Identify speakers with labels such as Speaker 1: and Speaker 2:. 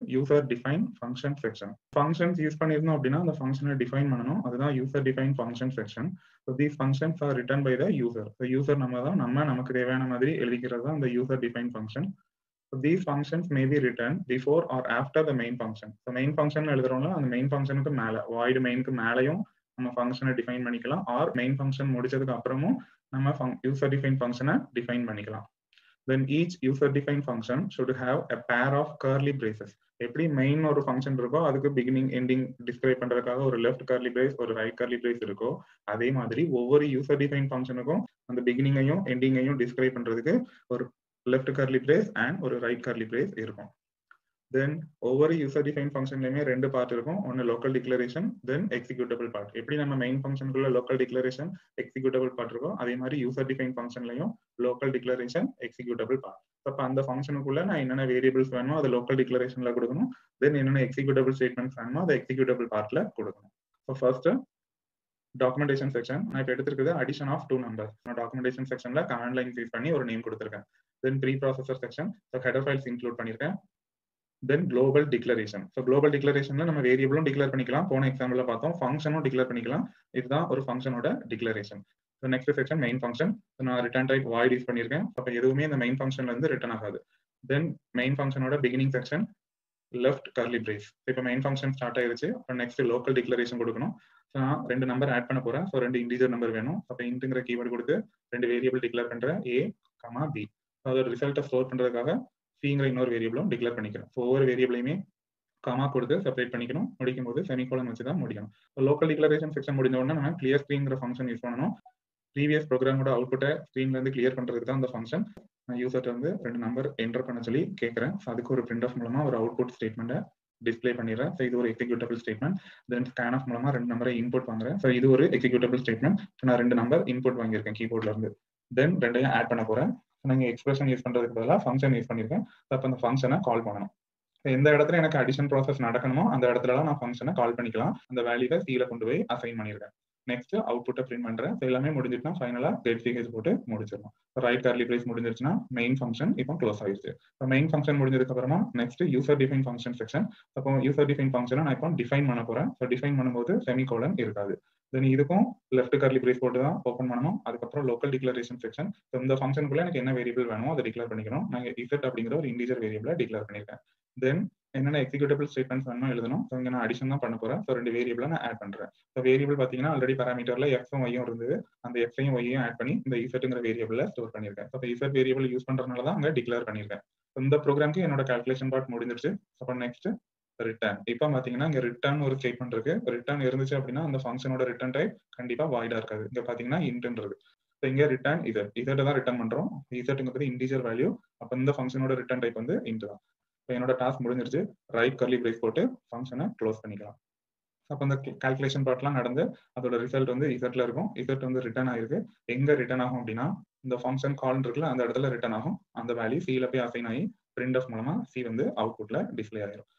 Speaker 1: User define function section functions use பண்ணியிருந்தோம் அப்படின்னா அந்த ஃபங்க்ஷனை டிஃபைன் பண்ணணும் அதுதான் user define function section so these functions are written by the user so user நம்ம தான் நம்ம நமக்கு தேவையான மாதிரி எழுதிக்கிறது தான் அந்த user define function So these functions may be written before or after the main function. So main function எழுதுறோம்ல அந்த main functionக்கு மேல void mainக்கு மேலயும் நம்ம ஃபங்க்ஷனை டிஃபைன் பண்ணிக்கலாம் ஆர் மெயின் ஃபங்க்ஷன் முடிச்சதுக்கு அப்புறமும் நம்ம யூசர் டிஃபைன் ஃபங்க்ஷனை டிஃபைன் பண்ணிக்கலாம் then each user defined function should have a pair of curly braces எப்படி மெயின் ஒரு ஃபங்க்ஷன் இருக்கோ அதுக்கு பிகினிங் எண்டிங் டிஸ்கிரைப் பண்றதுக்காக ஒரு லெஃப்ட் கர்லி பிரேஸ் ஒரு ரைட் கர்லி பிரேஸ் இருக்கோ அதே மாதிரி ஒவ்வொரு யூசர் டிஃபைன் ஃபங்க்ஷனுக்கும் அந்த பிகினிங்கையும் எண்டிங்கையும் டிஸ்கிரைப் பண்றதுக்கு ஒரு லெஃப்ட் கர்லி பிரேஸ் அண்ட் ஒரு ரைட் கர்லி பிரேஸ் இருக்கும் தென் ஒவ்வொரு யூசர் டிஃபைன் ஃபங்க்ஷன்லயுமே ரெண்டு பார்ட் இருக்கும் ஒன்னு local declaration then executable part எப்படி நம்ம மெயின் ஃபங்க்ஷனுக்குள்ள லோக்கல் டிக்ளரேஷன் எக்ஸிக்யூட்டபிள் பார்ட் இருக்கோ அதே மாதிரி யூசர் டிஃபைன் ஃபங்க்ஷன்லயும் லோக்கல் டிக்ளரேஷன் எக்ஸிக்யூட்டபிள் பார்ட் அப்ப அந்த ஃபங்க்ஷனுக்குள்ள நான் என்னென்ன வேரியபிள்ஸ் வேணுமோ அதை லோக்கல் டிக்ளரேஷன்ல கொடுக்கணும் தென் என்னென்ன எக்ஸிக்யூட்டபிள் ஸ்டேட்மெண்ட்ஸ் வேணுமோ அதை எக்ஸிக்யூட்டபிள் பார்ட்ல கொடுக்கணும் ஸோ ஃபர்ஸ்ட் டாக்குமெண்டேஷன் செக்ஷன் நான் இப்போ எடுத்திருக்கிறது அடிஷன் ஆஃப் டூ நம்பர் நான் டாக்குமெண்டேஷன் செக்ஷன்ல கமாண்ட் லைன் யூஸ் பண்ணி ஒரு நேம் கொடுத்துருக்கேன் then preprocessor section so header files include பண்ணியிருக்கேன் then global declaration so global டிக்ளரேஷன்ல நம்ம வேரியபிளும் டிக்ளேர் பண்ணிக்கலாம் போன எக்ஸாம்பிள் பார்த்தோம் ஃபங்க்ஷனும் டிக்ளேர் பண்ணிக்கலாம் இதுதான் ஒரு ஃபங்க்ஷனோட declaration so next section main function நான் ரிட்டர்ன் டைப் வாய்ட் யூஸ் பண்ணியிருக்கேன் அப்போ எதுவுமே இந்த மெயின் ஃபங்க்ஷன்ல இருந்து ரிட்டர்ன் ஆகாது தென் மெயின் ஃபங்க்ஷனோட beginning section left curly brace இப்போ மெயின் ஃபங்க்ஷன் ஸ்டார்ட் ஆயிருச்சு அப்போ நெக்ஸ்ட் லோக்கல் டிக்ளரேஷன் கொடுக்கணும் ஸோ நான் ரெண்டு நம்பர் ஆட் பண்ண போறேன் ஸோ ரெண்டு இன்டிஜர் நம்பர் வேணும் அப்போ இன்ட்டுங்கிற கீவேர்டு கொடுத்து ரெண்டு வேரியபிள் டிக்ளேர் பண்றேன் ஏ கமா பி அதோட ரிசல்ட்டை ஸ்டோர் பண்றதுக்காக சிங்கிற இன்னொரு வேரியபிளும் டிக்ளேர் பண்ணிக்கணும் ஸோ ஒவ்வொரு வேரியபிளையுமே கமா கொடுத்து செப்பரேட் பண்ணிக்கணும் முடிக்கும் போது செமிகோலன் வச்சு தான் முடிக்கணும் லோக்கல் டிக்ளரேஷன் செக்ஷன் முடிஞ்ச உடனே நம்ம கிளியர் ஸ்க்ரீன்ங்கிற ஃபங்க்ஷன் யூஸ் பண்ணணும் ப்ரீவியஸ் ப்ரோக்ராமோட அவுட்புட்டை ஸ்க்ரீன்ல இருந்து கிளியர் பண்றதுக்கு தான் அந்த ஃபங்க்ஷன் நான் யூசர்ட்ட வந்து ரெண்டு நம்பர் என்டர் பண்ண சொல்லி கேட்கறேன் ஸோ அதுக்கு ஒரு பிரிண்ட் ஆஃப் மூலமா ஒரு அவுட்புட் ஸ்டேட்மெண்ட்டை டிஸ்பிளே பண்ணிடுறேன் ஸோ இது ஒரு executable statement then scanf மூலமா ரெண்டு நம்பரை இன்புட் வாங்குறேன் ஸோ இது ஒரு எக்ஸிக்யூட்டபிள் ஸ்டேட்மெண்ட் நான் ரெண்டு நம்பர் இன்புட் வாங்கியிருக்கேன் கீபோர்ட்ல இருந்து தென் ரெண்டையும் ஆட் பண்ண போறேன் நாங்கள் எக்ஸ்பிரஷன் யூஸ் பண்றதுக்கு பதிலாக ஃபங்க்ஷன் யூஸ் பண்ணியிருக்கேன் அப்போ அந்த ஃபங்க்ஷனை கால் பண்ணணும் எந்த இடத்துல எனக்கு அடிஷன் ப்ராசஸ் நடக்கணுமோ அந்த இடத்துல நான் ஃபங்க்ஷனை கால் பண்ணிக்கலாம் அந்த வேல்யூவை சீல கொண்டு போய் அசைன் பண்ணியிருக்கேன் நெக்ஸ்ட் அவுட்புட்டை பிரிண்ட் பண்றேன் எல்லாமே முடிஞ்சிட்டுனா ஃபைனலா டெட் சிஹெச் போட்டு முடிச்சிடணும் ரைட் கர்லி பிளேஸ் முடிஞ்சிருச்சுன்னா மெயின் ஃபங்க்ஷன் இப்போ க்ளோஸ் ஆயிடுச்சு இப்போ மெயின் ஃபங்க்ஷன் முடிஞ்சதுக்கு அப்புறமா next user define function section அப்போ யூசர் டிஃபைன் ஃபங்க்ஷனை நான் இப்போ டிஃபைன் பண்ண போறேன் ஸோ டிஃபைன் பண்ணும்போது செமி கோலன் இருக்காது தென் இதுக்கும் லெஃப்ட் கர்லி பிரேஸ் போட்டு தான் ஓப்பன் பண்ணணும் அதுக்கப்புறம் லோக்கல் டிக்ளரேஷன் செக்ஷன் இந்த ஃபங்க்ஷனுக்குள்ள எனக்கு என்ன வேரியபிள் வேணுமோ அதை டிக்ளேர் பண்ணிக்கணும் நாங்கள் இசட் அப்படிங்கிற ஒரு இண்டிஜர் வேரியபிளை டிக்ளேர் பண்ணியிருக்கேன் தென் என்னென்ன எக்ஸிக்யூட்டபிள் ஸ்டேட்மெண்ட்ஸ் வேணுமோ எழுதணும் ஸோ இங்கே நான் அடிஷன் தான் பண்ண போறேன் ஸோ ரெண்டு வேரியபிளை நான் ஆட் பண்றேன் ஸோ வேரியபிள் பார்த்தீங்கன்னா ஆல்ரெடி பேராமீட்டர்ல எக்ஸும் ஒய்யும் இருந்தது அந்த எக்ஸையும் ஒய்யும் ஆட் பண்ணி இந்த இசட்டுங்கிற வேரியபிள ஸ்டோர் பண்ணியிருக்கேன் ஸோ இசட் வேரியபிள் யூஸ் பண்றதுனால தான் அங்கே டிக்ளேர் பண்ணியிருக்கேன் இந்த ப்ரோக்ராம்க்கு என்னோட கால்குலேஷன் பார்ட் முடிஞ்சிருச்சு அப்போ நெக்ஸ்ட் ரிட்டர்ன் இப்போ பாத்தீங்கன்னா இங்க ரிட்டர்ன் ஒரு ஸ்டேட்மெண்ட் இருக்கு ரிட்டர்ன் இருந்துச்சு அப்படின்னா அந்த ஃபங்க்ஷனோட ரிட்டர்ன் டைப் கண்டிப்பா வாய்டா இருக்காது இங்க பாத்தீங்கன்னா இன்ட்ன்றது ஸோ இங்க ரிட்டர்ன் இசட் இசட் தான் ரிட்டர்ன் பண்றோம் இசட்டுங்கிறது இன்டிஜர் வேல்யூ அப்ப இந்த ஃபங்க்ஷனோட ரிட்டர்ன் டைப் வந்து இன்ட் தான் இப்போ என்னோட டாஸ்க் முடிஞ்சிருச்சு ரைட் கர்லி பிரேக் போட்டு ஃபங்க்ஷனை க்ளோஸ் பண்ணிக்கலாம் அப்போ அந்த கால்குலேஷன் பார்ட்லாம் நடந்து அதோட ரிசல்ட் வந்து இசட்ல இருக்கும் இசட் வந்து ரிட்டர்ன் ஆயிருக்கு எங்க ரிட்டர்ன் ஆகும் அப்படின்னா இந்த ஃபங்க்ஷன் கால் இருக்குல்ல அந்த இடத்துல ரிட்டர்ன் ஆகும் அந்த வேல்யூ சில போய் அசைன் ஆகி பிரிண்ட் ஆஃப் மூலமா சி வந்து அவுட்புட்ல டிஸ்பிளே ஆயிரும்